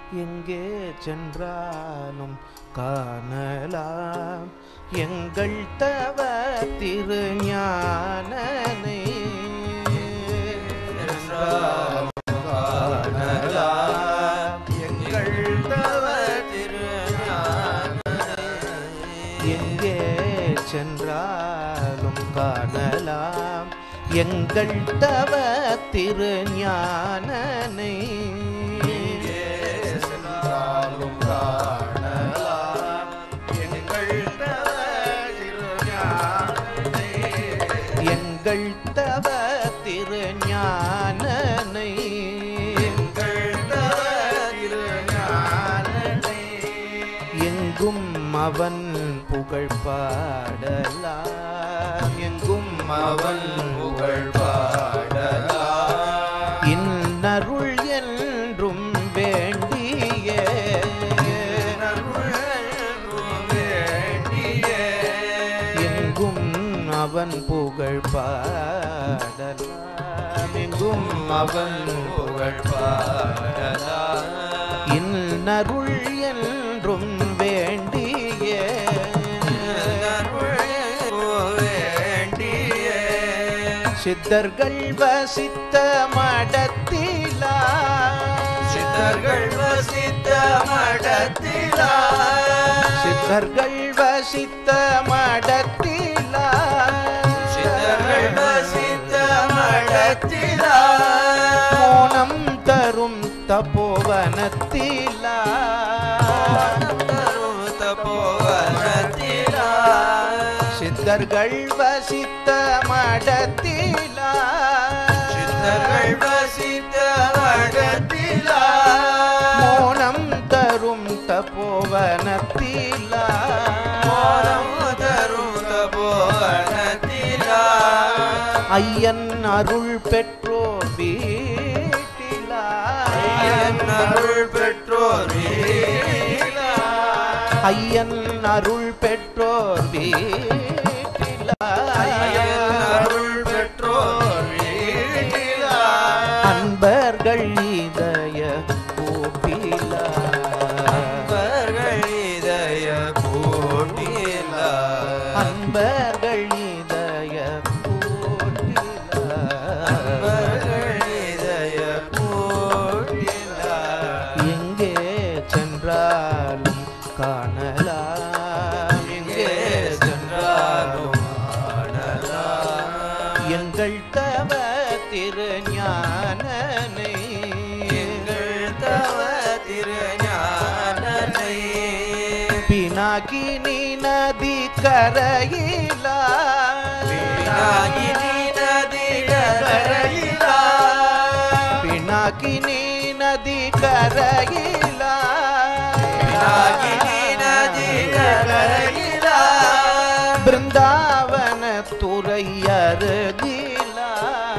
எங்கே சென்றாலும் காணலாம் எங்கள் தவ திருஞானனை சென்றாலும் காணலாம் எங்கள் தவ எங்கே சென்றாலும் காணலாம் எங்கள் தவ திருஞானனை சென்றாலும் காணலாம் எங்கள் தவ திருஞானனை. எங்கள் தவ திருஞானனை எங்கள் தவ திருஞானனை. எங்கும் அவன் புகழ் பாடலாம் எங்கும் அவன் புகழ் பாடலாம் இன்னருள் என்றும் வேண்டிய எங்கும் அவன் புகழ் பாடலாம் எங்கும் அவன் புகழ் பாடலாம் இன்னருள் என்றும் வேண்டிய சித்தர்கள் வசித்த மடத்திலா சித்தர்கள் வசித்த மடத்திலா சித்தர்கள் வசித்த மடத்திலா சித்தர்கள் வசித்த மடத்திலா மோனம் தரும் தபோவனத்திலா தரும் தபோவனத்திலா சித்தர்கள் வசித்த மடத்திலா சித்தர்கள் வசித்த மடத்திலா மோனம் தரும் தபோவனத்திலா மோனம் தரும் தபோவனத்திலா ஐயன் அருள் பெற்றோர் வீட்டிலா ஐயன் அருள் பெற்றோர் வீட்டிலா. ஐயன் அருள் பெற்றோர் வீட்டிலா ஐயன் அருள் பெற்றோர் வீட்டிலா. அன்பர்கள் இதய கூப்பிலா அன்பர்கள் இதய கூட்டிலா. அன்பர்கள் இதய கூட்டிலா அன்பர்கள் இதய கூட்டிலா. எங்கே சென்றாலும் காணலாம் எங்கே சென்றாலும் காணலாம். எங்கள் தவ திருஞானனை எங்கள் தவ திருஞானனை பினாகினி நதி கரையிலா விநாயகி நதி கரையிலா. பினாகினி நதி கரையிலா விநாயகி நதி கரையிலா. பிருந்தாவன துறை அருகிலா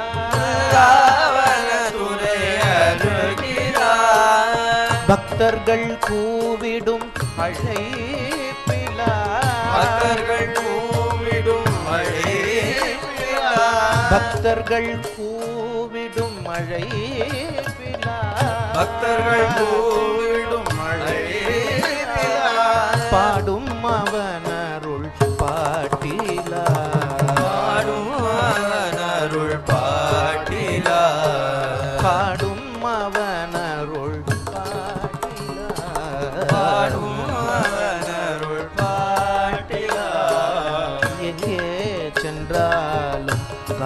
ராவணதுரை அருகிலா. பக்தர்கள் கூவிடும் அழைப்பிலா பக்தர்கள் கூவிடும் அழைப்பிலா. பக்தர்கள் கூவிடும் அழைப்பிலா பக்தர்கள் கூவிடும் அழைப்பிலா. பாடும் அவனருள் பாட்டிலா பாடும் அவன் அருள் பாட்டிலா பாடும் அவனருள் பாட்டிலா பாடும் அவன் அருள் பாட்டிலா எங்கே சென்றாலும்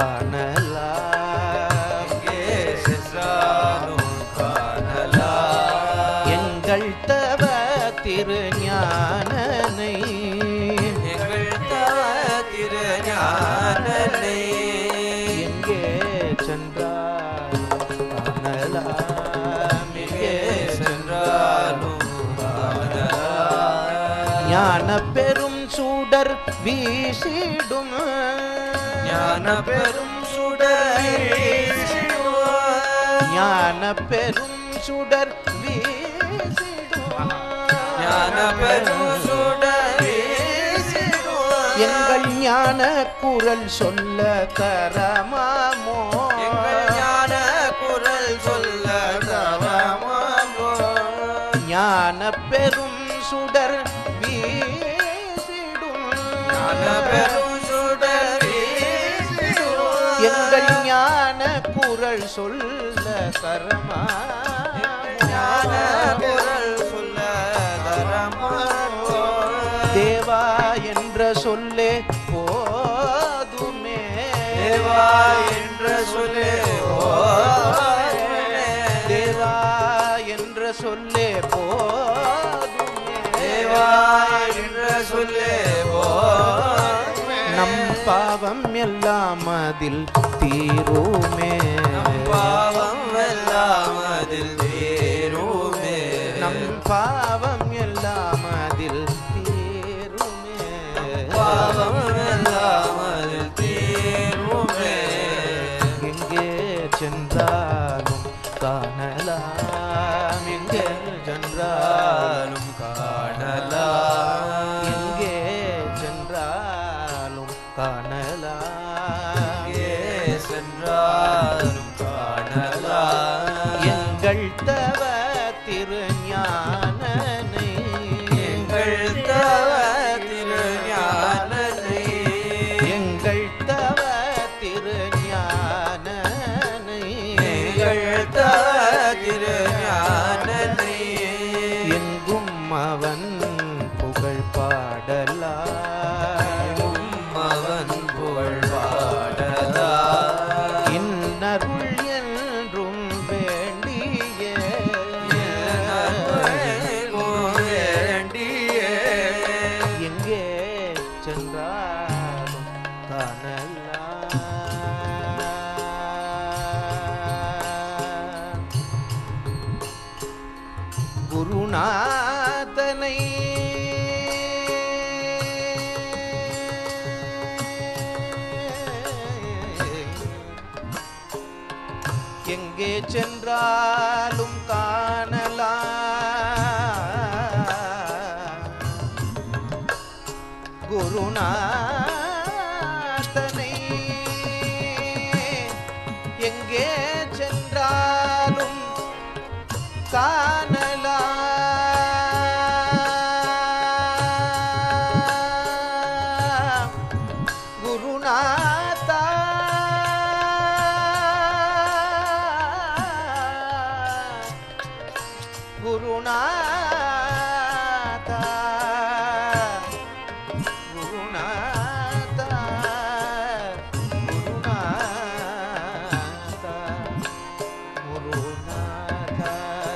காணலாம் எங்கே சென்றாலும் காணலாம் எங்கள் தவ திருஞானனை எங்கள் தவ திருஞானனை எங்கே சென்றாலும் காணலாம் எங்கே சென்றாலும் காணலாம் ஞான பெரும் சுடர் வீசிடும் ஞான பெரும் சுடரை ஞான பெரும் சுடர் வீசிடும் ஞான பெரும் சுடரை எங்கள் ஞான குரல் சொல்ல கரமாமோ எங்கள் ஞான குரல் சொல்ல தவமாமோ ஞான பெரும் சுடர் வீசிடும் ஞான பெரும் சுடர் வீசிடும். எங்கள் ஞான குரல் சொல்ல தரமா ஞான குரல் சொல்ல தரமாட்டோ. தேவா என்ற சொல்லே போதுமே தேவா என்ற சொல்லே போதுமே. தேவா என்ற சொல்லே போதுமே தேவா என்ற சொல்லே போதுமே. நம் பாவம் எல்லாம் அதில் தீருமே நம் பாவம் எல்லாம் அதில் தீருமே. நம் பாவம் எல்லாம் அதில் தீருமே பாவம் எல்லாம் அதில் தீருமே. எங்கே சென்றாலும் காணலாம் எங்கே சென்றாலும் சென்றாலும் காணலாம். எங்கே சென்றாலும் காணலாம் எங்கே சென்றாலும் காணலாம். எங்கள் தவ திருஞானனை எங்கள் தவ திருஞானனை எங்கள் தவ திருஞானனை எங்கள் தவ திருஞானனை எங்கும் அவன் புகழ் பாடலாம் அவன் புகழ் பாடலா இன்னருள் என்றும் வேண்டிய வேண்டியே எங்கே சென்றாலும் காணலாம் குருநாதனை எங்கே சென்றாலும் காணலாம் குருநாதனை எங்கே சென்றாலும் காணலாம் குருநாதா குருநாதா குருநாதா குருநாதா குருநாதா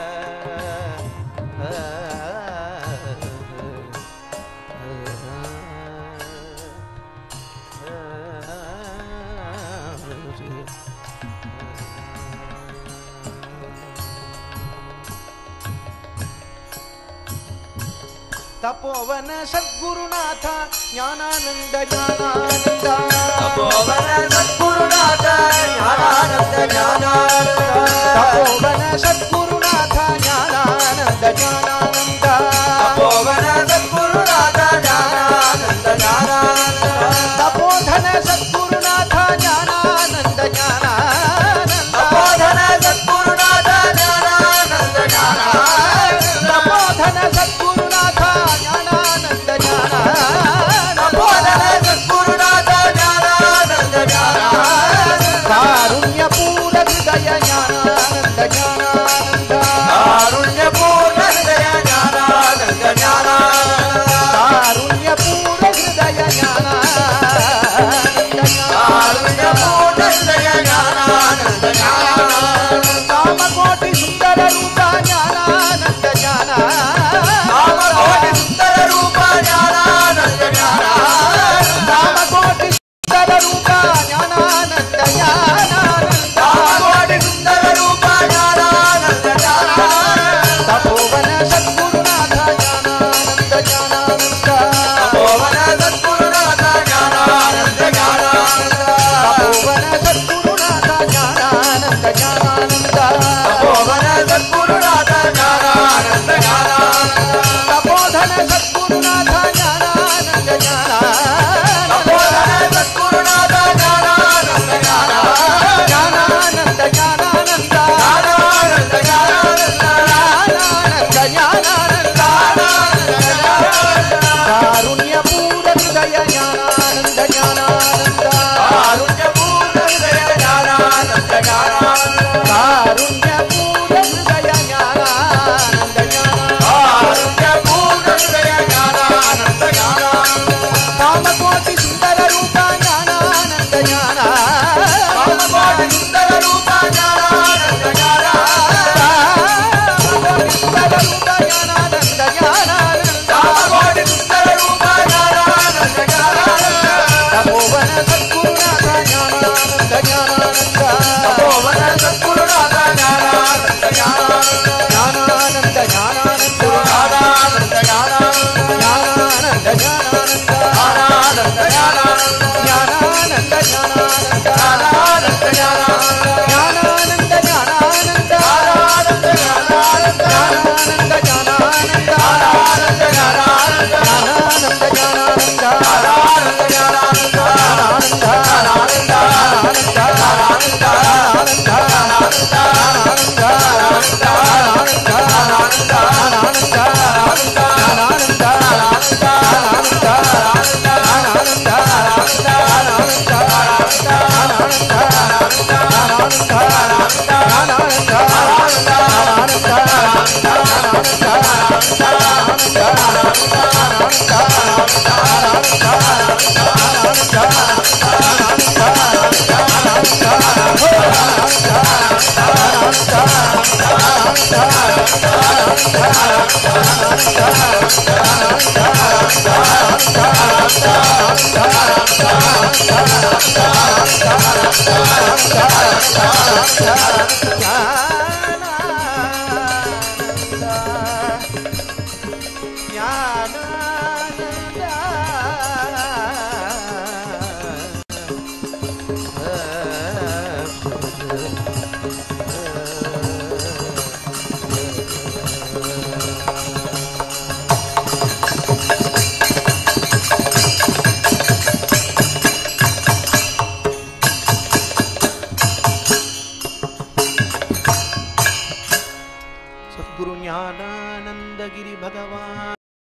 ತಪೋವನ ಸದ್ಗುರುನಾಥ ಜ್ಞಾನಾನಂದ ಜ್ಞಾನಾನಂದ ತಪೋವನ ಸದ್ಗುರುನಾಥ ಜ್ಞಾನಾನಂದ ಜ್ಞಾನಾನಂದ ತಪೋವನ ಸದ್ಗುರುನಾಥ ಜ್ಞಾನಾನಂದ ಜ್ಞಾನಾನಂದ ತಪೋವನ ಸದ್ಗುರುನಾಥ ಜ್ಞಾನಾನಂದ ಜ್ಞಾನಾನಂದ ತಪೋಧನ ಸದ್ಗುರುನಾಥ ಜ್ಞಾನಾನಂದ ಜ್ಞಾನಾನಂದ ತಪೋಧನ ಸದ್ಗುರುನಾಥ ಜ್ಞಾನಾನಂದ ಜ್ಞಾನಾನಂದ ತಪೋಧನ ಸದ್ಗುರುನಾಥ ಜ್ಞಾನಾನಂದ ಜ್ಞಾನಾನಂದ ತಪೋಧನ ಸದ್ಗುರುನಾಥ ಜ್ಞಾನಾನಂದ ಜ್ಞಾನಾನಂದ ಕಾರುಣ್ಯ ಪೂರ ಹೃದಯ ಜ್ಞಾನಾನಂದ ಜ್ಞಾನಾನಂದ ಕಾರುಣ್ಯ ಪೂರ್ಣ ಹೃದಯ ಜ್ಞಾನಾನಂದ ಜ್ಞಾನಾನಂದ ಕಾರುಣ್ಯ ಪೂರ ಹೃದಯ ಜ್ಞಾನಾನಂದ ಕಾರುಣ್ಯ ಪೂರ್ಣ ಹೃದಯ ಜ್ಞಾನಾನಂದ ಜ್ಞಾನಾನಂದ ಕಾಮಕೋಟಿ ಸುಂದರ ರೂಪ ಜ್ಞಾನಾನಂದ ಜ್ಞಾನ ಕಾಮಕೋಟಿ ಸುಂದರ ರೂಪ ಜ್ಞಾನಾನಂದ ಜ್ಞಾನಾನಂದ ಕಾಮಕೋಟಿ ಸುಂದರ ರೂಪ ಜ್ಞಾನಾನಂದ ಜ್ಞಾನಾನಂದ ಕಾಮಕೋಟಿ ಸುಂದರ ರೂಪ ಜ್ಞಾನಾನಂದ सद्गुरु ज्ञानानंद गिरि भगवान